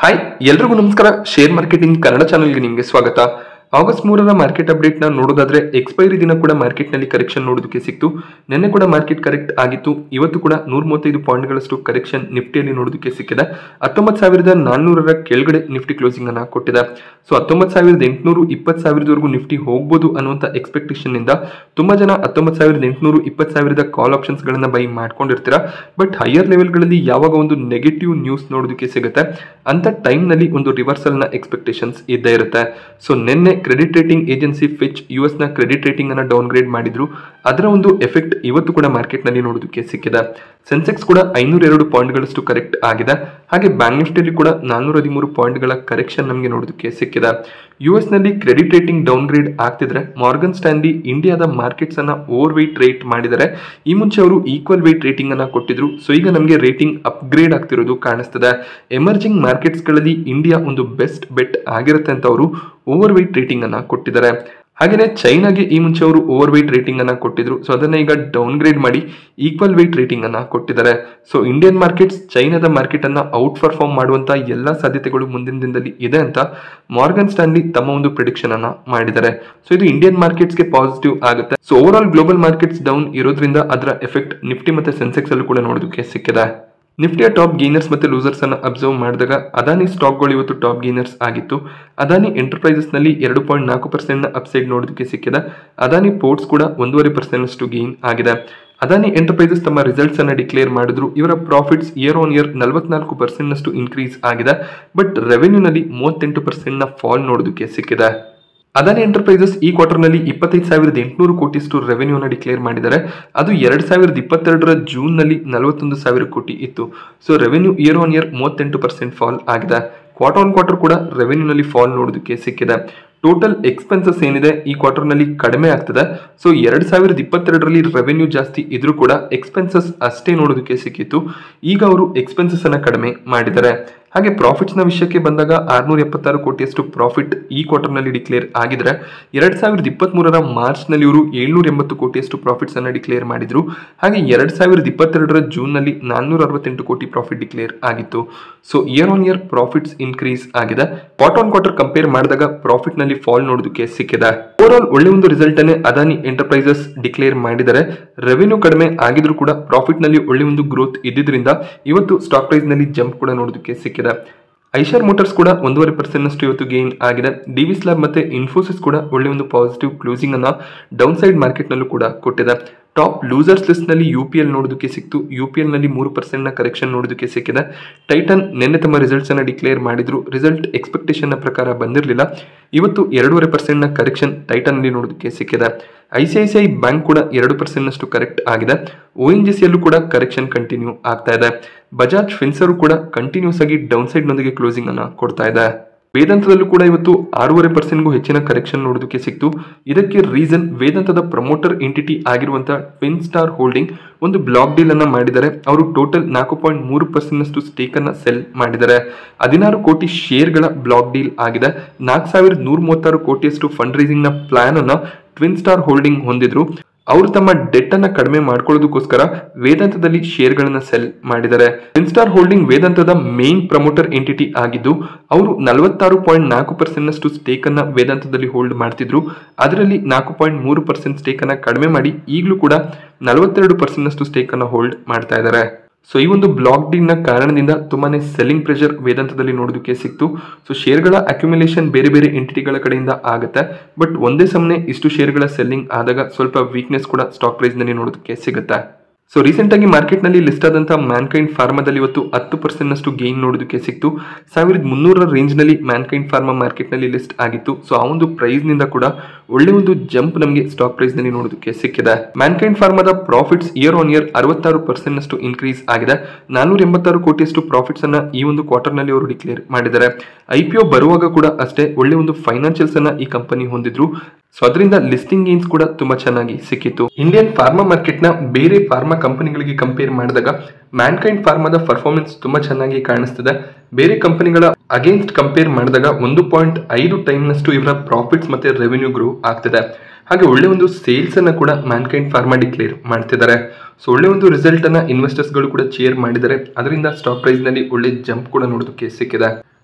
hi ಎಲ್ರಿಗೂ ನಮಸ್ಕಾರ share marketing Kannada ಚಾನಲ್ಗೆ ನಿಮಗೆ ಸ್ವಾಗತ ಆಗಸ್ಟ್ ಮೂರರ ಮಾರ್ಕೆಟ್ ಅಪ್ಡೇಟ್ ನ ನೋಡೋದಾದ್ರೆ ಎಕ್ಸ್ಪೈರಿ ದಿನ ಕೂಡ ಮಾರ್ಕೆಟ್ ನಲ್ಲಿ ಕರೆಕ್ಷನ್ ನೋಡೋದಕ್ಕೆ ಸಿಕ್ತು ನಿನ್ನೆ ಕೂಡ ಮಾರ್ಕೆಟ್ ಕರೆಕ್ಟ್ ಆಗಿತ್ತು ಇವತ್ತು ಕೂಡ ನೂರ ಮೂವತ್ತೈದು ಪಾಯಿಂಟ್ಗಳಷ್ಟು ಕರೆಕ್ಷನ್ ನಿಫ್ಟಿಯಲ್ಲಿ ನೋಡೋದಕ್ಕೆ ಸಿಕ್ಕಿದೆ ಹತ್ತೊಂಬತ್ತು ಸಾವಿರದ ನಾನ್ನೂರರ ಕೆಳಗಡೆ ನಿಫ್ಟಿ ಕ್ಲೋಸಿಂಗ್ ಅನ್ನ ಕೊಟ್ಟಿದೆ ಸೊ ಹತ್ತೊಂಬತ್ತು ಸಾವಿರದ ಎಂಟುನೂರು ಇಪ್ಪತ್ತು ಸಾವಿರದವರೆಗೂ ನಿಫ್ಟಿ ಹೋಗ್ಬೋದು ಅನ್ನುವಂಥ ಎಕ್ಸ್ಪೆಕ್ಟೇಷನ್ ಇಂದ ತುಂಬಾ ಜನ ಹತ್ತೊಂಬತ್ತು ಸಾವಿರದ ಎಂಟುನೂರು ಇಪ್ಪತ್ತು ಸಾವಿರದ ಕಾಲ್ ಆಪ್ಷನ್ಸ್ ಗಳನ್ನ ಬೈ ಮಾಡ್ಕೊಂಡಿರ್ತೀರಾ ಬಟ್ ಹೈಯರ್ ಲೆವೆಲ್ಗಳಲ್ಲಿ ಯಾವಾಗ ಒಂದು ನೆಗೆಟಿವ್ ನ್ಯೂಸ್ ನೋಡೋದಕ್ಕೆ ಸಿಗುತ್ತೆ ಅಂತ time ನಲ್ಲಿ ಒಂದು ರಿವರ್ಸಲ್ ನ ಎಕ್ಸ್ಪೆಕ್ಟೇಷನ್ಸ್ ಇದ್ದೇ ಇರುತ್ತೆ ಸೊ ನಿನ್ನೆ credit rating agency Fitch US ಎಸ್ ನ ಕ್ರೆಡಿಟ್ ರೇಟಿಂಗ್ ಅನ್ನ ಡೌನ್ ಗ್ರೇಡ್ ಮಾಡಿದ್ರು ಅದರ ಒಂದು ಎಫೆಕ್ಟ್ ಇವತ್ತು ಕೂಡ ಮಾರ್ಕೆಟ್ ನಲ್ಲಿ ನೋಡೋದಕ್ಕೆ ಸಿಕ್ಕಿದೆ ಸೆನ್ಸೆಕ್ಸ್ ಕೂಡ ಐನೂರ ಎರಡು ಪಾಯಿಂಟ್ಗಳಷ್ಟು ಕರೆಕ್ಟ್ ಆಗಿದೆ ಹಾಗೆ ಬ್ಯಾಂಕ್ ನಿಫ್ಟಿಯಲ್ಲಿ ಕೂಡ ನಾನ್ನೂರ ಹದಿಮೂರು ಪಾಯಿಂಟ್ಗಳ ಕರೆಕ್ಷನ್ ನಮಗೆ ನೋಡೋದಕ್ಕೆ ಸಿಕ್ಕಿದೆ ಯು ಎಸ್ ನಲ್ಲಿ ಕ್ರೆಡಿಟ್ ರೇಟಿಂಗ್ ಡೌನ್ ಗ್ರೇಡ್ ಆಗ್ತಿದ್ರೆ ಮಾರ್ಗನ್ ಸ್ಟ್ಯಾನ್ಲಿ ಇಂಡಿಯಾದ ಮಾರ್ಕೆಟ್ಸ್ ಅನ್ನ ಓವರ್ ವೇಟ್ ರೇಟ್ ಮಾಡಿದರೆ ಈ ಮುಂಚೆ ಅವರು ಈಕ್ವಲ್ ವೇಟ್ ರೇಟಿಂಗ್ ಅನ್ನ ಕೊಟ್ಟಿದ್ರು ಸೊ ಈಗ ನಮಗೆ ರೇಟಿಂಗ್ ಅಪ್ಗ್ರೇಡ್ ಆಗ್ತಿರೋದು ಕಾಣಿಸ್ತದೆ ಎಮರ್ಜಿಂಗ್ ಮಾರ್ಕೆಟ್ಸ್ ಗಳಲ್ಲಿ ಇಂಡಿಯಾ ಒಂದು ಬೆಸ್ಟ್ ಬೆಟ್ ಆಗಿರುತ್ತೆ ಅಂತ ಅವರು ಓವರ್ ವೇಟ್ ರೇಟಿಂಗ್ ಅನ್ನ ಕೊಟ್ಟಿದ್ದಾರೆ ಹಾಗೆಯೇ ಚೈನಾಗೆ ಈ ಮುಂಚೆ ಅವರು ಓವರ್ ವೇಟ್ ರೇಟಿಂಗ್ ಅನ್ನ ಕೊಟ್ಟಿದ್ರು ಸೊ ಅದನ್ನ ಈಗ ಡೌನ್ ಗ್ರೇಡ್ ಮಾಡಿ ಈಕ್ವಲ್ ವೇಟ್ ರೇಟಿಂಗ್ ಅನ್ನ ಕೊಟ್ಟಿದ್ದಾರೆ ಸೊ ಇಂಡಿಯನ್ ಮಾರ್ಕೆಟ್ಸ್ ಚೈನಾದ ಮಾರ್ಕೆಟ್ ಅನ್ನ ಔಟ್ ಪರ್ಫಾರ್ಮ್ ಮಾಡುವಂತ ಎಲ್ಲಾ ಸಾಧ್ಯತೆಗಳು ಮುಂದಿನ ದಿನದಲ್ಲಿ ಇದೆ ಅಂತ ಮಾರ್ಗನ್ ಸ್ಟ್ಯಾನ್ಲಿ ತಮ್ಮ ಒಂದು ಪ್ರಿಡಿಕ್ಷನ್ ಅನ್ನ ಮಾಡಿದ್ದಾರೆ ಸೊ ಇದು ಇಂಡಿಯನ್ ಮಾರ್ಕೆಟ್ಸ್ಗೆ ಪಾಸಿಟಿವ್ ಆಗುತ್ತೆ so overall global markets down ಇರೋದ್ರಿಂದ ಅದರ ಎಫೆಕ್ಟ್ ನಿಫ್ಟಿ ಮತ್ತೆ ಸೆನ್ಸೆಕ್ಸ್ ಅಲ್ಲೂ ಕೂಡ ನೋಡೋದಕ್ಕೆ ಸಿಕ್ಕಿದೆ ನಿಫ್ಟಿಯ ಟಾಪ್ ಗೇನರ್ಸ್ ಮತ್ತೆ ಲೂಸರ್ಸ್ ಅನ್ನ ಅಬ್ಸರ್ವ್ ಮಾಡಿದಾಗ ಅದಾನಿ ಸ್ಟಾಕ್ಗಳು ಇವತ್ತು ಟಾಪ್ ಗೇನರ್ಸ್ ಆಗಿತ್ತು ಅದಾನಿ ಎಂಟರ್ಪ್ರೈಸಸ್ ನಲ್ಲಿ ಎರಡು ಪಾಯಿಂಟ್ ನಾಲ್ಕು ಪರ್ಸೆಂಟ್ ನ ಅಪ್ಸೈಡ್ ನೋಡೋದಕ್ಕೆ ಸಿಕ್ಕಿದೆ ಅದಾನಿ ಪೋರ್ಟ್ಸ್ ಕೂಡ ಒಂದೂವರೆ ಪರ್ಸೆಂಟ್ ಅಷ್ಟು ಗೇನ್ ಆಗಿದೆ ಅದಾನಿ ಎಂಟರ್ಪ್ರೈಸಸ್ ತಮ್ಮ ರಿಸಲ್ಟ್ಸ್ ಅನ್ನ ಡಿಕ್ಲೇರ್ ಮಾಡಿದ್ರು ಇವರ ಪ್ರಾಫಿಟ್ಸ್ ಇಯರ್ ಆನ್ ಇಯರ್ ನಲವತ್ನಾಲ್ಕು ಪರ್ಸೆಂಟ್ ನಷ್ಟು ಇನ್ಕ್ರೀಸ್ ಆಗಿದೆ ಬಟ್ ರೆವೆನ್ಯೂನಲ್ಲಿ ಮೂವತ್ತೆಂಟು ಪರ್ಸೆಂಟ್ ನ ಫಾಲ್ ನೋಡೋದಕ್ಕೆ ಸಿಕ್ಕಿದೆ ಅದಾನಿ ಎಂಟರ್ಪ್ರೈಸಸ್ ಈ ಕ್ವಾರ್ಟರ್ನಲ್ಲಿ ಇಪ್ಪತ್ತೈದು ಸಾವಿರದ ಎಂಟುನೂರು ಕೋಟಿಷ್ಟು ರೆವೆನ್ಯೂನ ಡಿಕ್ಲೇರ್ ಮಾಡಿದ್ದಾರೆ ಅದು ಎರಡು ಸಾವಿರದ ಇಪ್ಪತ್ತೆರಡರ ಜೂನ್ನಲ್ಲಿ ನಲವತ್ತೊಂದು ಸಾವಿರ ಕೋಟಿ ಇತ್ತು so revenue year on year ಮೂವತ್ತೆಂಟು ಪರ್ಸೆಂಟ್ ಫಾಲ್ ಆಗಿದೆ ಕ್ವಾರ್ಟರ್ ಆನ್ ಕ್ವಾರ್ಟರ್ ಕೂಡ ರೆವೆನ್ಯೂನಲ್ಲಿ ಫಾಲ್ ನೋಡೋದಕ್ಕೆ ಸಿಕ್ಕಿದೆ ಟೋಟಲ್ ಎಕ್ಸ್ಪೆನ್ಸಸ್ ಏನಿದೆ ಈ ಕ್ವಾರ್ಟರ್ನಲ್ಲಿ ಕಡಿಮೆ ಆಗ್ತದೆ ಸೊ ಎರಡು ಸಾವಿರದ ಇಪ್ಪತ್ತೆರಡರಲ್ಲಿ ರೆವೆನ್ಯೂ ಜಾಸ್ತಿ ಇದ್ರೂ ಕೂಡ ಎಕ್ಸ್ಪೆನ್ಸಸ್ ಅಷ್ಟೇ ನೋಡೋದಕ್ಕೆ ಸಿಕ್ಕಿತ್ತು ಈಗ ಅವರು ಎಕ್ಸ್ಪೆನ್ಸಸ್ ಅನ್ನ ಕಡಿಮೆ ಮಾಡಿದ್ದಾರೆ ಹಾಗೆ ಪ್ರಾಫಿಟ್ಸ್ ನ ವಿಷಯಕ್ಕೆ ಬಂದಾಗ ಆರ್ನೂರ ಎಪ್ಪತ್ತಾರು ಕೋಟಿಯಷ್ಟು ಪ್ರಾಫಿಟ್ ಈ ಕ್ವಾರ್ಟರ್ ನಲ್ಲಿ ಡಿಕ್ಲೇರ್ ಆಗಿದ್ರೆ ಎರಡ್ ಸಾವಿರದ ಇಪ್ಪತ್ತ್ ಮೂರರ ಮಾರ್ಚ್ ನಲ್ಲಿ ಇವರು ಏಳ್ನೂರ ಎಂಬತ್ತು ಕೋಟಿಯಷ್ಟು ಪ್ರಾಫಿಟ್ಸ್ ಅನ್ನ ಡಿಕ್ಲೇರ್ ಮಾಡಿದ್ರು ಹಾಗೆ ಎರಡ್ ಸಾವಿರದ ಇಪ್ಪತ್ತೆರಡರ ಜೂನ್ ನಲ್ಲಿ ನಾನ್ನೂರ ಅರವತ್ತೆಂಟು ಕೋಟಿ ಪ್ರಾಫಿಟ್ ಡಿಕ್ಲೇರ್ ಆಗಿತ್ತು so year on year profits increase ಆಗಿದೆ ಕ್ವಾರ್ಟರ್ ಆನ್ ಕ್ವಾರ್ಟರ್ ಕಂಪೇರ್ ಮಾಡಿದಾಗ ಪ್ರಾಫಿಟ್ ನಲ್ಲಿ ಫಾಲ್ ನೋಡೋದಕ್ಕೆ ಸಿಕ್ಕಿದೆ ಓವರ್ ಆಲ್ ಒಳ್ಳೆ ಒಂದು ರಿಸಲ್ಟ್ ಅನ್ನೇ ಅದಾನಿ ಎಂಟರ್ಪ್ರೈಸಸ್ ಡಿಕ್ಲೇರ್ ಮಾಡಿದ್ದಾರೆ ರೆವೆನ್ಯೂ ಕಡಿಮೆ ಆಗಿದ್ರು ಕೂಡ ಪ್ರಾಫಿಟ್ ನಲ್ಲಿ ಒಳ್ಳೆ ಒಂದು ಗ್ರೋತ್ ಇದ್ದಿದ್ರಿಂದ ಇವತ್ತು ಸ್ಟಾಕ್ ಪ್ರೈಸ್ ನಲ್ಲಿ ಜಂಪ್ ಕೂಡ ನೋಡೋದಕ್ಕೆ ಸಿಕ್ಕಿದೆ ಐಶರ್ ಮೋಟರ್ಸ್ ಕೂಡ ಒಂದೂವರೆ ಪರ್ಸೆಂಟ್ ನಷ್ಟು ಇವತ್ತು ಗೇನ್ ಆಗಿದೆ ಡಿವಿ ಸ್ಲಾಬ್ ಮತ್ತೆ ಇನ್ಫೋಸಿಸ್ ಕೂಡ ಒಳ್ಳೆ ಒಂದು ಪಾಸಿಟಿವ್ ಕ್ಲೋಸಿಂಗ್ ಅನ್ನ ಡೌನ್ ಸೈಡ್ ಮಾರ್ಕೆಟ್ ನಲ್ಲೂ ಕೂಡ ಕೊಟ್ಟಿದೆ ಟಾಪ್ ಲೂಸರ್ಸ್ ಲಿಸ್ಟ್ ನಲ್ಲಿ ಯು ಪಿ ಎಲ್ ನೋಡೋದಕ್ಕೆ ಸಿಕ್ತು ಯು ಪಿ ಎಲ್ ನಲ್ಲಿ ಮೂರು ಪರ್ಸೆಂಟ್ ನ ಕರೆಕ್ಷನ್ ನೋಡೋದಕ್ಕೆ ಸಿಕ್ಕಿದೆ ಟೈಟನ್ ನಿನ್ನೆ ತಮ್ಮ ರಿಸಲ್ಟ್ಸ್ ಅನ್ನ ಡಿಕ್ಲೇರ್ ಮಾಡಿದ್ರು ರಿಸಲ್ಟ್ ಎಕ್ಸ್ಪೆಕ್ಟೇಷನ್ ನ ಪ್ರಕಾರ ಬಂದಿರಲಿಲ್ಲ ಇವತ್ತು ಎರಡೂವರೆ ಪರ್ಸೆಂಟ್ ನ ಕರೆಕ್ಷನ್ ಟೈಟನ್ ನಲ್ಲಿ ನೋಡೋದಕ್ಕೆ ಸಿಕ್ಕಿದೆ I C I C I bank ಕೂಡ ಎರಡು ಪರ್ಸೆಂಟ್ ನಷ್ಟು ಕರೆಕ್ಟ್ ಆಗಿದೆ ಒ ಎನ್ ಜಿ ಸಿಯಲ್ಲೂ ಕೂಡ ಕರೆಕ್ಷನ್ ಕಂಟಿನ್ಯೂ ಆಗ್ತಾ ಇದೆ ಬಜಾಜ್ ಫಿನ್ಸರು ಕೂಡ ಕಂಟಿನ್ಯೂಸ್ ಆಗಿ ಡೌನ್ ಸೈಡ್ ನೊಂದಿಗೆ ಕ್ಲೋಸಿಂಗ್ ಅನ್ನ ಕೊಡ್ತಾ ಇದೆ ವೇದಾಂತದಲ್ಲೂ ಕೂಡ ಇವತ್ತು ಆರೂವರೆ ಪರ್ಸೆಂಟ್ಗೂ ಹೆಚ್ಚಿನ ಕರೆಕ್ಷನ್ ನೋಡೋದಕ್ಕೆ ಸಿಕ್ತು ಇದಕ್ಕೆ ರೀಸನ್ ವೇದಾಂತದ ಪ್ರಮೋಟರ್ ಎಂಟಿಟಿ ಆಗಿರುವಂತಹ ಟ್ವಿನ್ ಸ್ಟಾರ್ ಹೋಲ್ಡಿಂಗ್ ಒಂದು ಬ್ಲಾಕ್ ಡೀಲ್ ಅನ್ನ ಮಾಡಿದ್ದಾರೆ ಅವರು ಟೋಟಲ್ ನಾಲ್ಕು ಪಾಯಿಂಟ್ ಮೂರು ಪರ್ಸೆಂಟ್ ನಷ್ಟು ಸ್ಟೇಕ್ ಅನ್ನ ಸೆಲ್ ಮಾಡಿದ್ದಾರೆ ಹದಿನಾರು ಕೋಟಿ ಶೇರ್ಗಳ ಬ್ಲಾಕ್ ಡೀಲ್ ಆಗಿದೆ ನಾಲ್ಕು ಸಾವಿರದ ನೂರ ಮೂವತ್ತಾರು ಕೋಟಿಯಷ್ಟು ಫಂಡ್ ರೈಸಿಂಗ್ ನ ಪ್ಲಾನ್ ಅನ್ನ ಟ್ವಿನ್ ಸ್ಟಾರ್ ಹೋಲ್ಡಿಂಗ್ ಹೊಂದಿದ್ರು ಅವರು ತಮ್ಮ ಡೆಟ್ ಅನ್ನ ಕಡಿಮೆ ಮಾಡ್ಕೊಳ್ಳೋದಕ್ಕೋಸ್ಕರ ವೇದಾಂತದಲ್ಲಿ ಶೇರ್ಗಳನ್ನ ಸೆಲ್ ಮಾಡಿದ್ದಾರೆ ಇನ್ಸ್ಟಾರ್ ಹೋಲ್ಡಿಂಗ್ ವೇದಾಂತದ ಮೇನ್ ಪ್ರಮೋಟರ್ ಎಂಟಿಟಿ ಆಗಿದ್ದು ಅವರು ನಲವತ್ತಾರು ಪಾಯಿಂಟ್ ನಾಲ್ಕು ಪರ್ಸೆಂಟ್ ನಷ್ಟು ಸ್ಟೇಕ್ ಅನ್ನ ವೇದಾಂತದಲ್ಲಿ ಹೋಲ್ಡ್ ಮಾಡ್ತಿದ್ರು ಅದರಲ್ಲಿ ನಾಲ್ಕು ಪಾಯಿಂಟ್ ಮೂರು ಪರ್ಸೆಂಟ್ ಸ್ಟೇಕ್ ಅನ್ನ ಕಡಿಮೆ ಮಾಡಿ ಈಗಲೂ ಕೂಡ ನಲವತ್ತೆರಡು ಪರ್ಸೆಂಟ್ ನಷ್ಟು ಸ್ಟೇಕ್ ಅನ್ನ ಹೋಲ್ಡ್ ಮಾಡ್ತಾ ಇದ್ದಾರೆ ಸೊ ಈ ಒಂದು ಬ್ಲಾಕ್ ಡೀಲ್ ನ ಕಾರಣದಿಂದ ತುಂಬಾನೇ ಸೆಲ್ಲಿಂಗ್ ಪ್ರೆಷರ್ ವೇದಾಂತದಲ್ಲಿ ನೋಡೋದಕ್ಕೆ ಸಿಕ್ತು ಸೊ ಶೇರ್ಗಳ ಅಕ್ಯುಮುಲೇಷನ್ ಬೇರೆ ಬೇರೆ ಎಂಟಿಟಿಗಳ ಕಡೆಯಿಂದ ಆಗುತ್ತೆ ಬಟ್ ಒಂದೇ ಸಮನೆ ಇಷ್ಟು ಶೇರ್ಗಳ ಸೆಲ್ಲಿಂಗ್ ಆದಾಗ ಸ್ವಲ್ಪ ವೀಕ್ನೆಸ್ ಕೂಡ ಸ್ಟಾಕ್ ಪ್ರೈಸ್ ನಲ್ಲಿ ನೋಡೋದಕ್ಕೆ ಸಿಗುತ್ತೆ ಸೊ ರೀಸೆಂಟ್ ಆಗಿ ಮಾರ್ಕೆಟ್ ನಲ್ಲಿ ಲಿಸ್ಟ್ ಆದಂತಹ ಮ್ಯಾನ್ಕೈಂಡ್ ಫಾರ್ಮಾದಲ್ಲಿ ಇವತ್ತು ಹತ್ತು ಪರ್ಸೆಂಟ್ ನಷ್ಟು ಗೇನ್ ನೋಡೋದಕ್ಕೆ ಸಿಕ್ತು ಸಾವಿರದ ಮುನ್ನೂರರ ರೇಂಜ್ ನಲ್ಲಿ ಮ್ಯಾನ್ಕೈಂಡ್ ಫಾರ್ಮಾ ಮಾರ್ಕೆಟ್ ನಲ್ಲಿ ಲಿಸ್ಟ್ ಆಗಿತ್ತು ಸೊ ಆ ಒಂದು ಪ್ರೈಸ್ ನಿಂದ ಕೂಡ ಒಳ್ಳೆ ಒಂದು ಜಂಪ್ ನಮಗೆ ಸ್ಟಾಕ್ ಪ್ರೈಸ್ ನಲ್ಲಿ ನೋಡೋದಕ್ಕೆ ಸಿಕ್ಕಿದೆ ಮ್ಯಾನ್ಕೈಂಡ್ ಫಾರ್ಮಾದ ಪ್ರಾಫಿಟ್ಸ್ ಇಯರ್ ಆನ್ ಇಯರ್ ಅರವತ್ತಾರು ಪರ್ಸೆಂಟ್ ನಷ್ಟು ಇನ್ಕ್ರೀಸ್ ಆಗಿದೆ ನಾನೂರ ಎಂಬತ್ತಾರು ಕೋಟಿಯಷ್ಟು ಪ್ರಾಫಿಟ್ಸ್ ಅನ್ನ ಈ ಒಂದು ಕ್ವಾರ್ಟರ್ ನಲ್ಲಿ ಅವರು ಡಿಕ್ಲೇರ್ ಮಾಡಿದ್ದಾರೆ ಐ ಪಿ ಒ ಬರುವಾಗ ಕೂಡ ಅಷ್ಟೇ ಒಳ್ಳೆ ಒಂದು ಫೈನಾನ್ಷಿಯಲ್ಸ್ ಅನ್ನ ಈ ಕಂಪನಿ ಹೊಂದಿದ್ರು ಸೊ ಅದರಿಂದ ಲಿಸ್ಟಿಂಗ್ ಗೇನ್ಸ್ ಕೂಡ ತುಂಬಾ ಚೆನ್ನಾಗಿ ಸಿಕ್ಕಿತ್ತು ಇಂಡಿಯನ್ ಫಾರ್ಮಾ ಮಾರ್ಕೆಟ್ ನ ಬೇರೆ ಫಾರ್ಮಾ ಕಂಪನಿಗಳಿಗೆ ಕಂಪೇರ್ ಮಾಡಿದಾಗ ಮ್ಯಾನ್ಕೈಂಡ್ ಫಾರ್ಮಾದ ಪರ್ಫಾರ್ಮೆನ್ಸ್ ತುಂಬಾ ಚೆನ್ನಾಗಿ ಕಾಣಿಸ್ತಿದೆ ಬೇರೆ ಕಂಪನಿಗಳ ಅಗೇನ್ಸ್ಟ್ ಕಂಪೇರ್ ಮಾಡಿದಾಗ ಒಂದು ಪಾಯಿಂಟ್ ಐದು ಟೈಮ್ ನಷ್ಟು ಇವರ ಪ್ರಾಫಿಟ್ಸ್ ಮತ್ತೆ ರೆವೆನ್ಯೂ ಗ್ರೋ ಆಗ್ತಿದೆ ಹಾಗೆ ಒಳ್ಳೆ ಒಂದು ಸೇಲ್ಸ್ ಅನ್ನ ಕೂಡ ಮ್ಯಾನ್ಕೈಂಡ್ ಫಾರ್ಮಾ ಡಿಕ್ಲೇರ್ ಮಾಡ್ತಿದ್ದಾರೆ ಸೊ ಒಳ್ಳೆ ಒಂದು ರಿಸಲ್ಟ್ ಅನ್ನ ಇನ್ವೆಸ್ಟರ್ಸ್ ಗಳು ಕೂಡ ಚೇರ್ ಮಾಡಿದ್ದಾರೆ ಅದರಿಂದ ಸ್ಟಾಕ್ ಪ್ರೈಸ್ ನಲ್ಲಿ ಒಳ್ಳೆ ಜಂಪ್ ಕೂಡ ನೋಡೋದಕ್ಕೆ ಸಿಕ್ಕಿದೆ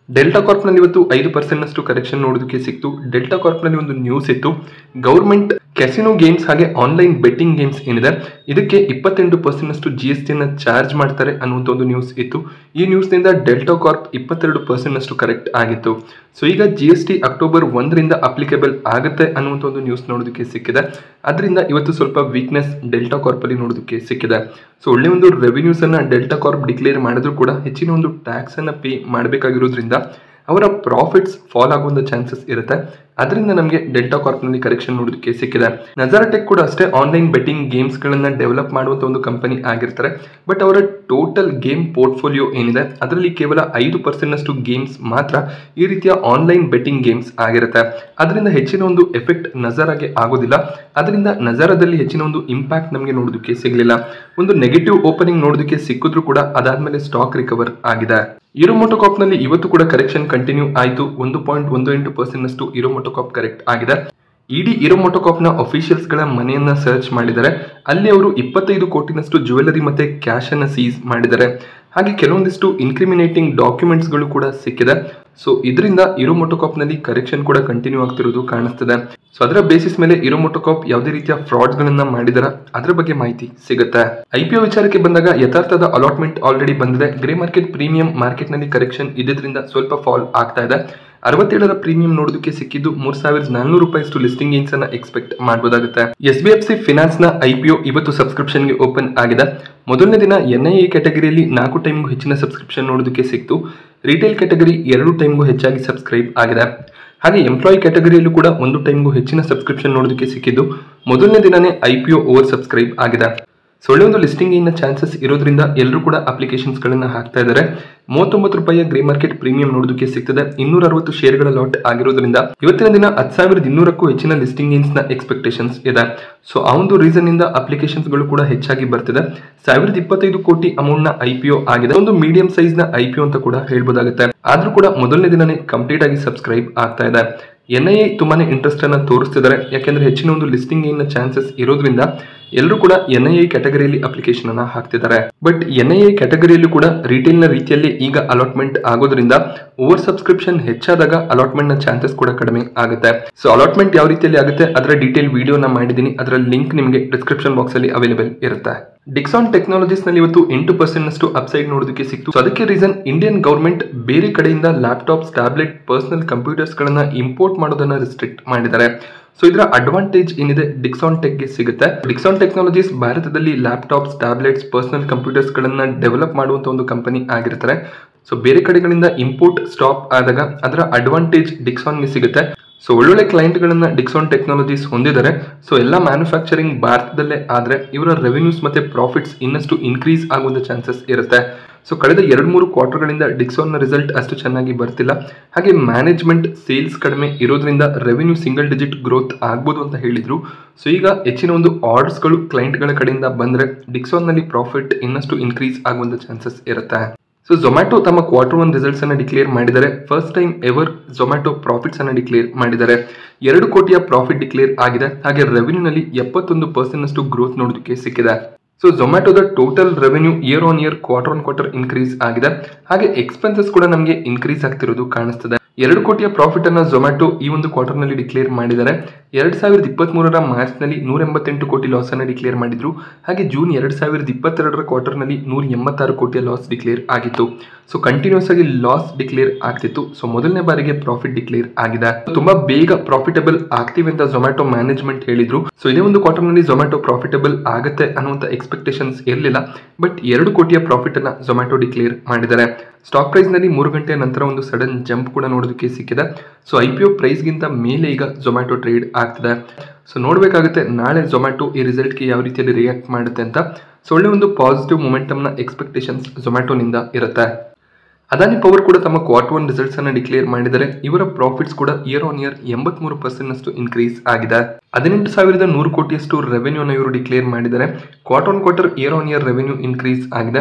ಡೆಲ್ಟಾ ಕಾರ್ಪ್ನಲ್ಲಿ ಇವತ್ತು ಐದು ಪರ್ಸೆಂಟ್ನಷ್ಟು ಕರೆಕ್ಷನ್ ನೋಡೋದಕ್ಕೆ ಸಿಕ್ತು ಡೆಲ್ಟಾ ಕಾರ್ಪ್ನಲ್ಲಿ ಒಂದು ನ್ಯೂಸ್ ಇತ್ತು ಗೌರ್ಮೆಂಟ್ ಕೆಸಿನೋ ಗೇಮ್ಸ್ ಹಾಗೆ ಆನ್ಲೈನ್ ಬೆಟ್ಟಿಂಗ್ ಗೇಮ್ಸ್ ಏನಿದೆ ಇದಕ್ಕೆ ಇಪ್ಪತ್ತೆಂಟು ಪರ್ಸೆಂಟ್ನಷ್ಟು ಜಿ ಎಸ್ ಟಿಯನ್ನು ಚಾರ್ಜ್ ಮಾಡ್ತಾರೆ ಅನ್ನುವಂಥ ಒಂದು ನ್ಯೂಸ್ ಇತ್ತು ಈ ನ್ಯೂಸ್ನಿಂದ ಡೆಲ್ಟಾ ಕಾರ್ಪ್ ಇಪ್ಪತ್ತೆರಡು ಪರ್ಸೆಂಟ್ನಷ್ಟು ಕರೆಕ್ಟ್ ಆಗಿತ್ತು ಸೊ ಈಗ ಜಿ ಎಸ್ ಟಿ ಅಕ್ಟೋಬರ್ ಒಂದರಿಂದ ಅಪ್ಲಿಕೇಬಲ್ ಆಗುತ್ತೆ ಅನ್ನುವಂಥ ಒಂದು ನ್ಯೂಸ್ ನೋಡೋದಕ್ಕೆ ಸಿಕ್ಕಿದೆ ಅದರಿಂದ ಇವತ್ತು ಸ್ವಲ್ಪ ವೀಕ್ನೆಸ್ ಡೆಲ್ಟಾ ಕಾರ್ಪಲ್ಲಿ ನೋಡೋದಕ್ಕೆ ಸಿಕ್ಕಿದೆ ಸೊ ಒಳ್ಳೆ ಒಂದು ರೆವಿನ್ಯೂಸ್ ಅನ್ನ ಡೆಲ್ಟಾ ಕಾರ್ಪ್ ಡಿಕ್ಲೇರ್ ಮಾಡಿದ್ರು ಕೂಡ ಹೆಚ್ಚಿನ ಒಂದು ಟ್ಯಾಕ್ಸ್ ಅನ್ನ ಪೇ ಮಾಡಬೇಕಾಗಿರೋದ್ರಿಂದ ಅವರ ಪ್ರಾಫಿಟ್ಸ್ ಫಾಲ್ ಆಗುವಂತ ಚಾನ್ಸಸ್ ಇರುತ್ತೆ ಅದರಿಂದ ನಮಗೆ ಡೆಲ್ಟಾ ಕಾರ್ಪ್ನಲ್ಲಿ ಕರೆಕ್ಷನ್ ನೋಡೋದಕ್ಕೆ ಸಿಕ್ಕಿದೆ ನಜಾರಟೆಕ್ ಕೂಡ ಅಷ್ಟೇ ಆನ್ಲೈನ್ ಬೆಟ್ಟಿಂಗ್ ಗೇಮ್ಸ್ಗಳನ್ನ ಡೆವಲಪ್ ಮಾಡುವಂಥ ಒಂದು ಕಂಪನಿ ಆಗಿರ್ತಾರೆ ಬಟ್ ಅವರ ಟೋಟಲ್ ಗೇಮ್ ಪೋರ್ಟ್ಫೋಲಿಯೋ ಏನಿದೆ ಅದರಲ್ಲಿ ಕೇವಲ ಐದು ಪರ್ಸೆಂಟ್ನಷ್ಟು ಗೇಮ್ಸ್ ಮಾತ್ರ ಈ ರೀತಿಯ ಆನ್ಲೈನ್ ಬೆಟ್ಟಿಂಗ್ ಗೇಮ್ಸ್ ಆಗಿರುತ್ತೆ ಅದರಿಂದ ಹೆಚ್ಚಿನ ಒಂದು ಎಫೆಕ್ಟ್ ನಜಾರಾಗೆ ಆಗೋದಿಲ್ಲ ಅದರಿಂದ ನಜಾರದಲ್ಲಿ ಹೆಚ್ಚಿನ ಒಂದು ಇಂಪ್ಯಾಕ್ಟ್ ನಮಗೆ ನೋಡೋದಕ್ಕೆ ಸಿಗಲಿಲ್ಲ ಒಂದು ನೆಗೆಟಿವ್ ಓಪನಿಂಗ್ ನೋಡೋದಕ್ಕೆ ಸಿಕ್ಕಿದ್ರು ಕೂಡ ಅದಾದ್ಮೇಲೆ ಸ್ಟಾಕ್ ರಿಕವರ್ ಆಗಿದೆ ಇರೋಮೋಟೋಕಾಪ್ ನಲ್ಲಿ ಇವತ್ತು ಕೂಡ ಕರೆಕ್ಷನ್ ಕಂಟಿನ್ಯೂ ಆಯಿತು ಒಂದು ಪಾಯಿಂಟ್ ಒಂದು ಎಂಟು ಪರ್ಸೆಂಟ್ ನಷ್ಟು ಇರೋಮೋಟೋಕಾಪ್ ಕರೆಕ್ಟ್ ಆಗಿದೆ ಇಡೀ ಇರೋಮೋಟೋಕಾಪ್ ನ ಅಫಿಷಿಯಲ್ಸ್ ಗಳ ಮನೆಯನ್ನ ಸರ್ಚ್ ಮಾಡಿದ್ದಾರೆ ಅಲ್ಲಿ ಅವರು ಇಪ್ಪತ್ತೈದು ಕೋಟಿನಷ್ಟು ಜ್ಯುವೆಲರಿ ಮತ್ತೆ ಕ್ಯಾಶ್ ಅನ್ನ ಸೀಸ್ ಮಾಡಿದ್ದಾರೆ ಹಾಗೆ ಕೆಲವೊಂದಿಷ್ಟು ಇನ್ಕ್ರಿಮಿನೇಟಿಂಗ್ ಡಾಕ್ಯುಮೆಂಟ್ಸ್ ಗಳು ಕೂಡ ಸಿಕ್ಕಿದೆ ಸೊ ಇದರಿಂದ ಇರೋಮೋಟೋಕಾಪ್ ನಲ್ಲಿ ಕರೆಕ್ಷನ್ ಕೂಡ ಕಂಟಿನ್ಯೂ ಆಗ್ತಿರೋದು ಕಾಣಿಸ್ತಿದೆ ಸೊ ಅದರ ಬೇಸಿಸ್ ಮೇಲೆ ಇರೋಮೋಟೋಕಾಪ್ ಯಾವುದೇ ರೀತಿಯ ಫ್ರಾಡ್ಸ್ ಗಳನ್ನ ಮಾಡಿದಾರ ಅದರ ಬಗ್ಗೆ ಮಾಹಿತಿ ಸಿಗುತ್ತೆ ಐ ಪಿ ಒ ವಿಚಾರಕ್ಕೆ ಬಂದಾಗ ಯಥಾರ್ಥದ ಅಲಾಟ್ಮೆಂಟ್ ಆಲ್ರೆಡಿ ಬಂದಿದೆ ಗ್ರೇ ಮಾರ್ಕೆಟ್ ಪ್ರೀಮಿಯಂ ಮಾರ್ಕೆಟ್ ನಲ್ಲಿ ಕರೆಕ್ಷನ್ ಇದ್ರಿಂದ ಸ್ವಲ್ಪ ಫಾಲ್ ಆಗ್ತಾ ಇದೆ ಅರವತ್ತೇಳರ ಪ್ರೀಮಿಯಂ ನೋಡೋದಕ್ಕೆ ಸಿಕ್ಕಿದ್ದು ಮೂರ್ ಸಾವಿರದ ನಾನ್ನೂರು ರೂಪಾಯಿಷ್ಟು ಲಿಸ್ಟಿಂಗ್ ಗೇನ್ಸ್ ಅನ್ನ ಎಕ್ಸ್ಪೆಕ್ಟ್ ಮಾಡಬಹುದಾಗುತ್ತೆ S B F C finance ನ ಐಪಿಒ ಇವತ್ತು ಸಬ್ಸ್ಕ್ರಿಪ್ಷನ್ಗೆ ಓಪನ್ ಆಗಿದೆ ಮೊದಲನೇ ದಿನ ಎನ್ ಐ ಎ ಕ್ಯಾಟಗರಿಯಲ್ಲಿ ನಾಲ್ಕು ಟೈಮ್ಗೂ ಹೆಚ್ಚಿನ ಸಬ್ಸ್ಕ್ರಿಪ್ಷನ್ ನೋಡೋದಕ್ಕೆ ಸಿಕ್ತು ರಿಟೇಲ್ ಕ್ಯಾಟಗರಿ ಎರಡು ಟೈಮ್ಗೂ ಹೆಚ್ಚಾಗಿ ಸಬ್ಸ್ಕ್ರೈಬ್ ಆಗಿದೆ ಹಾಗೆ ಎಂಪ್ಲಾಯ್ ಕ್ಯಾಟಗರಿಯಲ್ಲೂ ಕೂಡ ಒಂದು ಟೈಮ್ಗೂ ಹೆಚ್ಚಿನ ಸಬ್ಸ್ಕ್ರಿಪ್ಷನ್ ನೋಡೋದಕ್ಕೆ ಸಿಕ್ಕಿದ್ದು ಮೊದಲನೇ ದಿನನೇ I P O oversubscribe ಆಗಿದೆ ಸೊ ಒಳ್ಳೆ ಒಂದು ಲಿಸ್ಟಿಂಗ್ ಇನ್ನ ಚಾನ್ಸಸ್ ಇರೋದ್ರಿಂದ ಎಲ್ಲರೂ ಕೂಡ ಅಪ್ಲಿಕೇಶನ್ಸ್ ಗಳನ್ನ ಹಾಕ್ತಾ ಇದ್ದಾರೆ ಮೂವತ್ತೊಂಬತ್ತು ರೂಪಾಯಿಯ ಗ್ರೇ ಮಾರ್ಕೆಟ್ ಪ್ರೀಮಿಯಂ ನೋಡೋದಕ್ಕೆ ಸಿಗ್ತದೆ ಇನ್ನೂರ ಅರವತ್ತು ಶೇರ್ಗಳ ಲಾಟ್ ಆಗಿರೋದ್ರಿಂದ ಇವತ್ತಿನ ದಿನ ಹತ್ತು ಸಾವಿರದ ಇನ್ನೂರಕ್ಕೂ ಹೆಚ್ಚಿನ ಲಿಸ್ಟಿಂಗ್ ಗೇನ್ಸ್ ನ ಎಕ್ಸ್ಪೆಕ್ಟೇಷನ್ಸ್ ಇದೆ ಸೊ ಆ ಒಂದು ರೀಸನ್ ಇಂದ ಅಪ್ಲಿಕೇಶನ್ಸ್ ಗಳು ಕೂಡ ಹೆಚ್ಚಾಗಿ ಬರ್ತಿದೆ ಸಾವಿರದ ಇಪ್ಪತ್ತೈದು ಕೋಟಿ ಅಮೌಂಟ್ ನ ಐ ಪಿ ಒ ಆಗಿದೆ ಒಂದು ಮೀಡಿಯಂ ಸೈಜ್ ನ ಐ ಪಿ ಒ ಅಂತ ಕೂಡ ಹೇಳ್ಬೋದಾಗುತ್ತೆ ಆದ್ರೂ ಕೂಡ ಮೊದಲನೇ ದಿನನೇ ಕಂಪ್ಲೀಟ್ ಆಗಿ ಸಬ್ಸ್ಕ್ರೈಬ್ ಆಗ್ತಾ ಇದೆ ಎನ್ ಐ ಎ ತುಂಬಾನೇ ಇಂಟ್ರೆಸ್ಟ್ ಅನ್ನ ತೋರಿಸ್ತಿದ್ದಾರೆ ಯಾಕೆಂದ್ರೆ ಹೆಚ್ಚಿನ ಒಂದು ಲಿಸ್ಟಿಂಗ್ ಏನ್ ಚಾನ್ಸಸ್ ಇರೋದ್ರಿಂದ ಎಲ್ಲರೂ ಕೂಡ ಎನ್ ಐ ಎ ಕ್ಯಾಟಗರಿಯಲ್ಲಿ ಅಪ್ಲಿಕೇಶನ್ ಅನ್ನ ಹಾಕ್ತಿದ್ದಾರೆ ಬಟ್ ಎನ್ ಐ ಎ ಕ್ಯಾಟಗರಿಯಲ್ಲೂ ಕೂಡ ರಿಟೇಲ್ ನ ರೀತಿಯಲ್ಲಿ ಈಗ ಅಲಾಟ್ಮೆಂಟ್ ಆಗೋದ್ರಿಂದ ಓವರ್ ಸಬ್ಸ್ಕ್ರಿಪ್ಷನ್ ಹೆಚ್ಚಾದಾಗ ಅಲಾಟ್ಮೆಂಟ್ ನ ಚಾನ್ಸಸ್ ಕೂಡ ಕಡಿಮೆ ಆಗುತ್ತೆ ಸೊ ಅಲಾಟ್ಮೆಂಟ್ ಯಾವ ರೀತಿಯಲ್ಲಿ ಆಗುತ್ತೆ ಅದರ ಡೀಟೇಲ್ ವಿಡಿಯೋನ ಮಾಡಿದ್ದೀನಿ ಅದರ ಲಿಂಕ್ ನಿಮಗೆ ಡಿಸ್ಕ್ರಿಪ್ಷನ್ ಬಾಕ್ಸ್ ಅಲ್ಲಿ ಅವೈಲೇಬಲ್ ಇರುತ್ತೆ ಡಿಕ್ಸಾನ್ ಟೆಕ್ನಾಲಜೀಸ್ ನಲ್ಲಿ ಇವತ್ತು ಎಂಟು ಪರ್ಸೆಂಟ್ ನಷ್ಟು ಅಪ್ಸೈಡ್ ನೋಡೋದಕ್ಕೆ ಸಿಕ್ತು ಸೊ ಅದಕ್ಕೆ ರೀಸನ್ ಇಂಡಿಯನ್ ಗವರ್ಮೆಂಟ್ ಬೇರೆ ಕಡೆಯಿಂದ ಲ್ಯಾಪ್ಟಾಪ್ಸ್ ಟ್ಯಾಬ್ಲೆಟ್ ಪರ್ಸನಲ್ ಕಂಪ್ಯೂಟರ್ಸ್ ಗಳನ್ನ ಇಂಪೋರ್ಟ್ ಮಾಡೋದನ್ನ ರಿಸ್ಟ್ರಿಕ್ಟ್ ಮಾಡಿದ್ದಾರೆ ಸೊ ಇದರ ಅಡ್ವಾಂಟೇಜ್ ಏನಿದೆ ಡಿಕ್ಸಾನ್ ಟೆಕ್ಗೆ ಸಿಗುತ್ತೆ ಡಿಕ್ಸಾನ್ ಟೆಕ್ನಾಲಜೀಸ್ ಭಾರತದಲ್ಲಿ ಲ್ಯಾಪ್ಟಾಪ್ಸ್ ಟ್ಯಾಬ್ಲೆಟ್ಸ್ ಪರ್ಸನಲ್ ಕಂಪ್ಯೂಟರ್ಸ್ ಗಳನ್ನ ಡೆವಲಪ್ ಮಾಡುವಂತ ಒಂದು ಕಂಪನಿ ಆಗಿರ್ತಾರೆ ಸೊ ಬೇರೆ ಕಡೆಗಳಿಂದ ಇಂಪೋರ್ಟ್ ಸ್ಟಾಪ್ ಆದಾಗ ಅದರ ಅಡ್ವಾಂಟೇಜ್ ಡಿಕ್ಸಾನ್ಗೆ ಸಿಗುತ್ತೆ ಸೊ ಒಳ್ಳೊಳ್ಳೆ ಕ್ಲೈಂಟ್ಗಳನ್ನ ಡಿಕ್ಸಾನ್ ಟೆಕ್ನಾಲಜೀಸ್ ಹೊಂದಿದ್ದಾರೆ ಸೊ ಎಲ್ಲ ಮ್ಯಾನುಫ್ಯಾಕ್ಚರಿಂಗ್ ಭಾರತದಲ್ಲೇ ಆದ್ರೆ ಇವರ ರೆವೆನ್ಯೂಸ್ ಮತ್ತೆ ಪ್ರಾಫಿಟ್ಸ್ ಇನ್ನಷ್ಟು ಇನ್ಕ್ರೀಸ್ ಆಗುವಂತ ಚಾನ್ಸಸ್ ಇರುತ್ತೆ ಸೊ ಕಳೆದ ಎರಡು ಮೂರು ಕ್ವಾರ್ಟರ್ಗಳಿಂದ ಡಿಕ್ಸಾನ್ನ ರಿಸಲ್ಟ್ ಅಷ್ಟು ಚೆನ್ನಾಗಿ ಬರ್ತಿಲ್ಲ ಹಾಗೆ ಮ್ಯಾನೇಜ್ಮೆಂಟ್ ಸೇಲ್ಸ್ ಕಡಿಮೆ ಇರೋದ್ರಿಂದ ರೆವೆನ್ಯೂ ಸಿಂಗಲ್ ಡಿಜಿಟ್ ಗ್ರೋತ್ ಆಗ್ಬೋದು ಅಂತ ಹೇಳಿದ್ರು ಸೊ ಈಗ ಹೆಚ್ಚಿನ ಒಂದು ಆರ್ಡರ್ಸ್ಗಳು ಕ್ಲೈಂಟ್ಗಳ ಕಡೆಯಿಂದ ಬಂದ್ರೆ ಡಿಕ್ಸಾನ್ನಲ್ಲಿ ಪ್ರಾಫಿಟ್ ಇನ್ನಷ್ಟು ಇನ್ಕ್ರೀಸ್ ಆಗುವಂತ ಚಾನ್ಸಸ್ ಇರುತ್ತೆ ಸೊ ಝೊಮ್ಯಾಟೊ ತಮ್ಮ ಕ್ವಾರ್ಟರ್ ಒನ್ ರಿಸಲ್ಟ್ಸ್ ಅನ್ನ ಡಿಕ್ಲೇರ್ ಮಾಡಿದ್ದಾರೆ first time ever Zomato profits ಅನ್ನ ಡಿಕ್ಲೇರ್ ಮಾಡಿದ್ದಾರೆ ಎರಡು ಕೋಟಿಯ ಪ್ರಾಫಿಟ್ ಡಿಕ್ಲೇರ್ ಆಗಿದೆ ಹಾಗೆ ರೆವೆನ್ಯೂನಲ್ಲಿ ಎಪ್ಪತ್ತೊಂದು ಪರ್ಸೆಂಟ್ ಅಷ್ಟು ಗ್ರೋತ್ ನೋಡೋದಕ್ಕೆ ಸಿಕ್ಕಿದೆ ಸೊ ಝೊಮ್ಯಾಟೊದ total revenue year on year quarter on quarter increase ಆಗಿದೆ ಹಾಗೆ ಎಕ್ಸ್ಪೆನ್ಸಸ್ ಕೂಡ ನಮಗೆ ಇನ್ಕ್ರೀಸ್ ಆಗ್ತಿರೋದು ಕಾಣಿಸ್ತದೆ ಎರಡು ಕೋಟಿಯ ಪ್ರಾಫಿಟ್ ಅನ್ನ ಝೊಮ್ಯಾಟೊ ಈ ಒಂದು ಕ್ವಾರ್ಟರ್ ನಲ್ಲಿ ಡಿಕ್ಲೇರ್ ಮಾಡಿದ್ದಾರೆ ಎರಡ್ ಸಾವಿರದ ಇಪ್ಪತ್ತ್ ಮೂರರ ಮಾರ್ಚ್ ನಲ್ಲಿ ನೂರ ಎಂಬತ್ತೆಂಟು ಕೋಟಿ ಲಾಸ್ ಅನ್ನ ಡಿಕ್ಲೇರ್ ಮಾಡಿದ್ರು ಹಾಗೆ ಜೂನ್ ಎರಡ್ ಸಾವಿರದ ಇಪ್ಪತ್ತೆರಡರ ಕ್ವಾರ್ಟರ್ ನಲ್ಲಿ ನೂರ ಎಂಬತ್ತಾರು ಕೋಟಿಯ ಲಾಸ್ ಡಿಕ್ಲೇರ್ ಆಗಿತ್ತು ಸೊ ಕಂಟಿನ್ಯೂಸ್ ಆಗಿ ಲಾಸ್ ಡಿಕ್ಲೇರ್ ಆಗ್ತಿತ್ತು ಸೊ ಮೊದಲನೇ ಬಾರಿಗೆ ಪ್ರಾಫಿಟ್ ಡಿಕ್ಲೇರ್ ಆಗಿದೆ ತುಂಬಾ ಬೇಗ ಪ್ರಾಫಿಟಬಲ್ ಆಗ್ತೀವಿ ಅಂತ ಝೊಮ್ಯಾಟೊ ಮ್ಯಾನೇಜ್ಮೆಂಟ್ ಹೇಳಿದ್ರು ಸೊ ಇದೇ ಒಂದು ಕ್ವಾರ್ಟರ್ ನಲ್ಲಿ ಝೊಮ್ಯಾಟೊ ಪ್ರಾಫಿಟಬಲ್ ಆಗುತ್ತೆ ಅನ್ನುವಂತ ಎಕ್ಸ್ಪೆಕ್ಟೇಷನ್ಸ್ ಇರಲಿಲ್ಲ ಬಟ್ ಎರಡು ಕೋಟಿಯ ಪ್ರಾಫಿಟ್ ಅನ್ನ ಝೊಮ್ಯಾಟೊ ಡಿಕ್ಲೇರ್ ಮಾಡಿದ್ದಾರೆ ಸ್ಟಾಕ್ ಪ್ರೈಸ್ ನಲ್ಲಿ ಮೂರು ಗಂಟೆಯ ನಂತರ ಒಂದು ಸಡನ್ ಜಂಪ್ ಕೂಡ ನೋಡೋದಕ್ಕೆ ಸಿಕ್ಕಿದೆ ಸೊ ಐ ಪಿ ಒ ಪ್ರೈಸ್ಗಿಂತ ಮೇಲೆ ಈಗ ಝೊಮ್ಯಾಟೊ ಟ್ರೇಡ್ ಆಗ್ತಿದೆ ಸೊ ನೋಡಬೇಕಾಗುತ್ತೆ ನಾಳೆ ಝೊಮ್ಯಾಟೊ ಈ ರಿಸಲ್ಟ್ಗೆ ಯಾವ ರೀತಿಯಲ್ಲಿ ರಿಯಾಕ್ಟ್ ಮಾಡುತ್ತೆ ಅಂತ ಸೊ ಒಳ್ಳೆ ಒಂದು ಪಾಸಿಟಿವ್ ಮೊಮೆಂಟಮ್ನ ಎಕ್ಸ್ಪೆಕ್ಟೇಷನ್ಸ್ ಝೊಮ್ಯಾಟೊನಿಂದ ಇರುತ್ತೆ ಅದಾನಿ ಪವರ್ ಕೂಡ ತಮ್ಮ ಕ್ವಾರ್ಟರ್ ಒನ್ ರಿಸಲ್ಟ್ಸ್ ಅನ್ನ ಡಿಕ್ಲೇರ್ ಮಾಡಿದರೆ ಇವರ ಪ್ರಾಫಿಟ್ಸ್ ಕೂಡ ಇಯರ್ ಆನ್ ಇಯರ್ ಎಂಬತ್ಮೂರು ಪರ್ಸೆಂಟ್ ನಷ್ಟು ಇನ್ಕ್ರೀಸ್ ಆಗಿದೆ ಹದಿನೆಂಟು ಸಾವಿರದ ನೂರು ಕೋಟಿಯಷ್ಟು ರೆವೆನ್ಯೂನ ಇವರು ಡಿಕ್ಲೇರ್ ಮಾಡಿದ್ದಾರೆ quarter on quarter year on year revenue increase ಆಗಿದೆ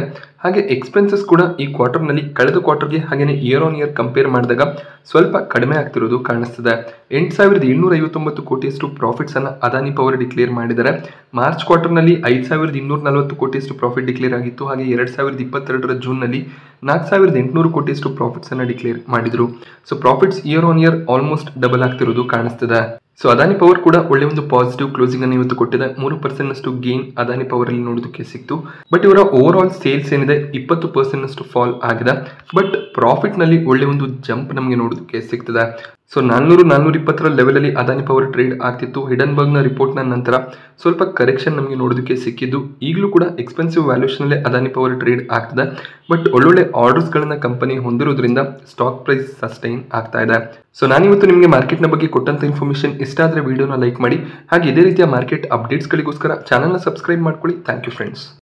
ಹಾಗೆ ಎಕ್ಸ್ಪೆನ್ಸಸ್ ಕೂಡ ಈ ಕ್ವಾರ್ಟರ್ನಲ್ಲಿ ಕಳೆದ ಕ್ವಾರ್ಟರ್ಗೆ ಹಾಗೆಯೇ ಇಯರ್ ಆನ್ ಇಯರ್ ಕಂಪೇರ್ ಮಾಡಿದಾಗ ಸ್ವಲ್ಪ ಕಡಿಮೆ ಆಗ್ತಿರೋದು ಕಾಣಿಸ್ತಿದೆ ಎಂಟು ಸಾವಿರದ ಏಳ್ನೂರ ಐವತ್ತೊಂಬತ್ತು ಕೋಟಿಯಷ್ಟು ಪ್ರಾಫಿಟ್ಸ್ ಅನ್ನ ಅದಾನಿ ಪವರ್ ಡಿಕ್ಲೇರ್ ಮಾಡಿದ್ದಾರೆ ಮಾರ್ಚ್ ಕ್ವಾರ್ಟರ್ನಲ್ಲಿ ಐದು ಸಾವಿರದ ಇನ್ನೂರ ನಲವತ್ತು ಕೋಟಿಯಷ್ಟು ಪ್ರಾಫಿಟ್ ಡಿಕ್ಲೇರ್ ಆಗಿತ್ತು ಹಾಗೆ ಎರಡು ಸಾವಿರದ ಇಪ್ಪತ್ತೆರಡರ ಜೂನ್ನಲ್ಲಿ ನಾಲ್ಕು ಸಾವಿರದ ಎಂಟುನೂರು ಕೋಟಿಯಷ್ಟು ಪ್ರಾಫಿಟ್ಸ್ ಅನ್ನ ಡಿಕ್ಲೇರ್ ಮಾಡಿದ್ರು so profits year on year almost double ಆಗ್ತಿರೋದು ಕಾಣಿಸ್ತಿದೆ ಸೊ ಅದಾನಿ ಪವರ್ ಕೂಡ ಒಳ್ಳೆ ಒಂದು ಪಾಸಿಟಿವ್ ಕ್ಲೋಸಿಂಗ್ ಅನ್ನು ಇವತ್ತು ಕೊಟ್ಟಿದೆ ಮೂರು ಪರ್ಸೆಂಟ್ ಅಷ್ಟು ಗೇನ್ ಅದಾನಿ ಪವರ್ ಅಲ್ಲಿ ನೋಡೋದಕ್ಕೆ ಸಿಕ್ತು ಬಟ್ ಇವರ ಓವರ್ ಆಲ್ ಸೇಲ್ಸ್ ಏನಿದೆ ಇಪ್ಪತ್ತು ಪರ್ಸೆಂಟ್ ಅಷ್ಟು ಫಾಲ್ ಆಗಿದೆ ಬಟ್ ಪ್ರಾಫಿಟ್ ನಲ್ಲಿ ಒಳ್ಳೆ ಒಂದು ಜಂಪ್ ನಮಗೆ ನೋಡೋದಕ್ಕೆ ಸಿಗ್ತದೆ ಸೊ ನಾನ್ನೂರು ನಾನ್ನೂರ ಇಪ್ಪತ್ತರ ಲೆವೆಲಲ್ಲಿ ಅದಾನಿ ಪವರ್ ಟ್ರೇಡ್ ಆಗ್ತಿತ್ತು ಹಿಡನ್ಬರ್ಗ್ನ ರಿಪೋರ್ಟ್ನ ನಂತರ ಸ್ವಲ್ಪ ಕರೆಕ್ಷನ್ ನಮಗೆ ನೋಡೋದಕ್ಕೆ ಸಿಕ್ಕಿದ್ದು ಈಗಲೂ ಕೂಡ ಎಕ್ಸ್ಪೆನ್ಸಿವ್ ವ್ಯಾಲ್ಯೂಷನಲ್ಲೇ ಅದಾನಿ ಪವರ್ ಟ್ರೇಡ್ ಆಗ್ತದೆ ಬಟ್ ಒಳ್ಳೊಳ್ಳೆ ಆರ್ಡರ್ಸ್ಗಳನ್ನ ಕಂಪನಿ ಹೊಂದಿರೋದ್ರಿಂದ ಸ್ಟಾಕ್ ಪ್ರೈಸ್ ಸಸ್ಟೈನ್ ಆಗ್ತಾ ಇದೆ ಸೊ ನಾನಿವತ್ತು ನಿಮಗೆ ಮಾರ್ಕೆಟ್ನ ಬಗ್ಗೆ ಕೊಟ್ಟಂತ ಇನ್ಫಾರ್ಮೇಷನ್ ಇಷ್ಟ ಆದರೆ ವಿಡಿಯೋನ ಲೈಕ್ ಮಾಡಿ ಹಾಗೆ ಇದೇ ರೀತಿಯ ಮಾರ್ಕೆಟ್ ಅಪ್ಡೇಟ್ಸ್ಗಳಿಗೋಸ್ಕರ ಚಾನಲ್ನ ಸಬ್ಸ್ಕ್ರೈಬ್ ಮಾಡ್ಕೊಳ್ಳಿ ಥ್ಯಾಂಕ್ ಯು ಫ್ರೆಂಡ್ಸ್